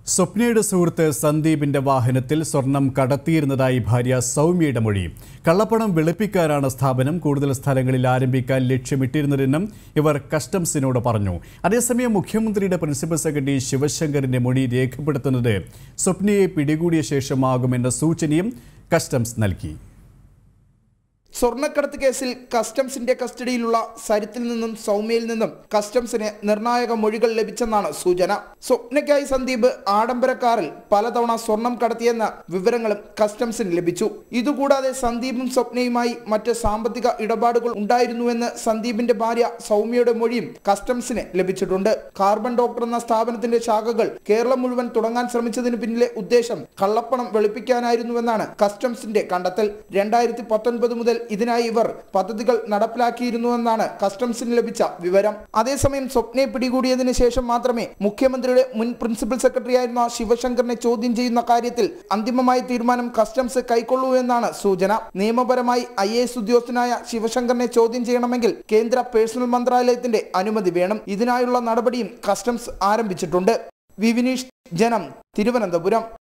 സ്വപ്നയുടെ സുഹൃത്ത് സന്ദീപിന്റെ വാഹനത്തിൽ സ്വർണം കടത്തിയിരുന്നതായി ഭാര്യ സൗമ്യയുടെ മൊഴി കള്ളപ്പണം വെളുപ്പിക്കാനാണ് സ്ഥാപനം കൂടുതൽ സ്ഥലങ്ങളിൽ ആരംഭിക്കാൻ ലക്ഷ്യമിട്ടിരുന്നതെന്നും ഇവർ കസ്റ്റംസിനോട് പറഞ്ഞു അതേസമയം മുഖ്യമന്ത്രിയുടെ പ്രിൻസിപ്പൽ സെക്രട്ടറി ശിവശങ്കറിന്റെ മൊഴി രേഖപ്പെടുത്തുന്നത് സ്വപ്നയെ പിടികൂടിയ ശേഷമാകുമെന്ന സൂചനയും കസ്റ്റംസ് നൽകി സ്വർണ്ണക്കടത്ത് കേസിൽ കസ്റ്റംസിന്റെ കസ്റ്റഡിയിലുള്ള സരിത്തിൽ നിന്നും സൗമ്യയിൽ നിന്നും കസ്റ്റംസിന് നിർണായക മൊഴികൾ ലഭിച്ചെന്നാണ് സൂചന സ്വപ്നയ്ക്കായി സന്ദീപ് ആഡംബര കാറിൽ പലതവണ സ്വർണം കടത്തിയെന്ന വിവരങ്ങളും കസ്റ്റംസിന് ലഭിച്ചു ഇതുകൂടാതെ സന്ദീപും സ്വപ്നയുമായി മറ്റ് സാമ്പത്തിക ഇടപാടുകൾ ഉണ്ടായിരുന്നുവെന്ന് സന്ദീപിന്റെ ഭാര്യ സൗമ്യയുടെ മൊഴിയും കസ്റ്റംസിന് ലഭിച്ചിട്ടുണ്ട് കാർബൺ ഡോക്ടർ എന്ന സ്ഥാപനത്തിന്റെ ശാഖകൾ കേരളം മുഴുവൻ തുടങ്ങാൻ ശ്രമിച്ചതിന് പിന്നിലെ ഉദ്ദേശം കള്ളപ്പണം വെളുപ്പിക്കാനായിരുന്നുവെന്നാണ് കസ്റ്റംസിന്റെ കണ്ടെത്തൽ രണ്ടായിരത്തി പത്തൊൻപത് മുതൽ ഇതിനായി ഇവർ പദ്ധതികൾ നടപ്പിലാക്കിയിരുന്നുവെന്നാണ് കസ്റ്റംസിന് ലഭിച്ച വിവരം അതേസമയം സ്വപ്നയെ പിടികൂടിയതിനു ശേഷം മാത്രമേ മുഖ്യമന്ത്രിയുടെ മുൻ പ്രിൻസിപ്പൽ സെക്രട്ടറിയായിരുന്ന ശിവശങ്കറിനെ ചോദ്യം ചെയ്യുന്ന കാര്യത്തിൽ അന്തിമമായ തീരുമാനം കസ്റ്റംസ് കൈക്കൊള്ളൂ എന്നാണ് സൂചന നിയമപരമായി ഐ എ എസ് ഉദ്യോഗസ്ഥനായ ശിവശങ്കറിനെ ചോദ്യം ചെയ്യണമെങ്കിൽ കേന്ദ്ര പേഴ്സണൽ മന്ത്രാലയത്തിന്റെ അനുമതി വേണം ഇതിനായുള്ള നടപടിയും കസ്റ്റംസ് ആരംഭിച്ചിട്ടുണ്ട് വി വിനീഷ് ജനം തിരുവനന്തപുരം